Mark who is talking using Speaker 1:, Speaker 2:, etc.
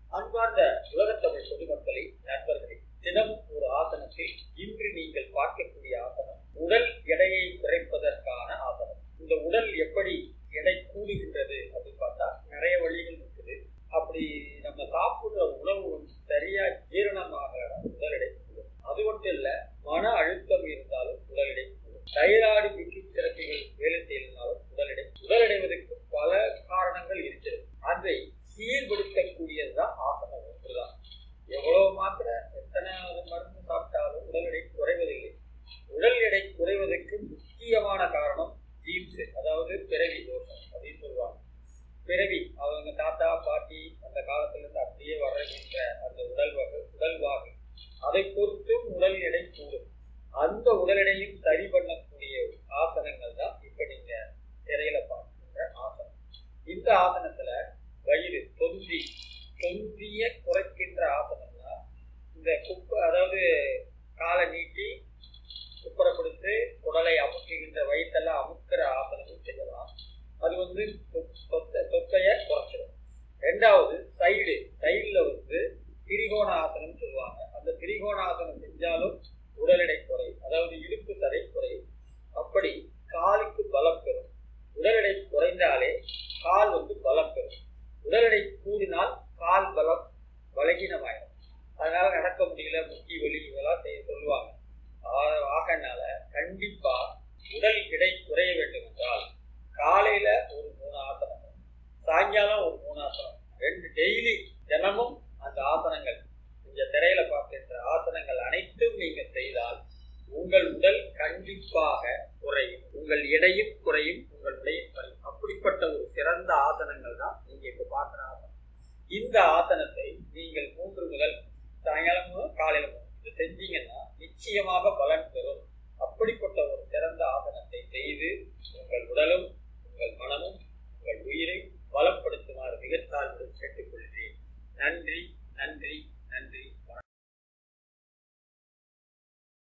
Speaker 1: அன்பார்ந்த உலகத்தமிழ் பொதுமக்களை நண்பர்களே தினம் ஒரு ஆசனத்தில் இன்று நீங்கள் பார்க்கக்கூடிய ஆசனம் உடல் எடையை குறைப்பதற்கான ஆசனம் இந்த உடல் எப்படி எடை கூடுகின்றது அப்படின்னு பார்த்தா நிறைய வழிகள் இருக்குது அப்படி நம்ம சாப்பிடுற உணவு வந்து சரியா ஜீரணமாக உடல் எடை கூடும் அது மட்டும் இல்ல மன அழுத்தம் இருந்தாலும் உடல் எடை கூடும் தைராய்டு மிக்கி சிறப்பிகள் வேலை செய்யலனாலும் உடல் எடை உடல் எடைவதற்கு பல காரணங்கள் இருக்கிறது அதை சீர்படுத்தக்கூடியதுதான் ஆசனம் ஒன்றுதான் எவ்வளவு மாத்திர எத்தனை மருந்து சாப்பிட்டாலும் உடல் எடை குறைவதில்லை உடல் எடை குறைவதற்கு முக்கியமான காரணம் ஜீன்ஸ் அதாவது பிறவி தோஷம் அப்படின்னு சொல்லுவாங்க பிறவி அவங்க தாத்தா பாட்டி அந்த காலத்துல இருந்து அப்படியே வர்றகின்ற அந்த உடல் வகை உடல் வாகு அதை பொறுத்தும் உடல் எடை கூடும் அந்த உடல் எடையும் சரி பண்ணக்கூடிய ஆசனங்கள் தான் இப்ப நீங்க திரையில பார்க்கின்ற ஆசனம் இந்த ஆசனத்துல வயிறு தொந்தி தொந்திய குறைக்கின்ற ஆசனம்னா இந்த குப்பை அதாவது காலை நீட்டி குப்புற கொடுத்து உடலை அமுக்குகின்ற வயிற்றெல்லாம் அமுக்கிற ஆசனமும் செய்யலாம் அது வந்து தொத்த தொக்கைய குறைச்சிடும் ரெண்டாவது சைடு சைடுல வந்து திரிகோண ஆசனம் சொல்லுவாங்க அந்த திரிகோண ஆசனம் செஞ்சாலும் உடல் எடை குறையும் அதாவது இடுப்பு தடை குறையும் அப்படி காலுக்கு பலம் பெறும் உடல் எடை குறைந்தாலே கால் வந்து பலம் பெறும் உடல் எடை கூடினால் கால் பலம் பலகீனமாயிடும் அதனால நடக்க முடியல முக்கி வலி இதெல்லாம் செய்ய சொல்லுவாங்க ஆகனால கண்டிப்பா உடல் எடை குறைய வேண்டும் என்றால் காலையில ஒரு மூணு ஆசனம் சாயங்காலம் ஒரு மூணு ஆசனம் ரெண்டு டெய்லி தினமும் அந்த ஆசனங்கள் இந்த திரையில பார்க்கின்ற ஆசனங்கள் அனைத்தும் நீங்க செய்தால் உங்கள் உடல் கண்டிப்பாக குறையும் உங்கள் எடையும் குறையும் உங்கள் உடையும் குறையும் அப்படிப்பட்ட ஒரு சிறந்த ஆசனங்கள் தான் நீங்க இப்ப பார்க்கிற ஆசனம் இந்த ஆசனத்தை நீங்கள் மூன்று முதல் சாயங்காலம் காலையில இது செஞ்சீங்கன்னா நிச்சயமாக பலன் பெறும் அப்படிப்பட்ட ஒரு சிறந்த ஆசனத்தை செய்து உங்கள் உடலும் உங்கள் மனமும் உங்கள் உயிரை பலப்படுத்துமாறு மிகத்தாழ்வுடன் கேட்டுக்கொள்கிறேன் நன்றி நன்றி நன்றி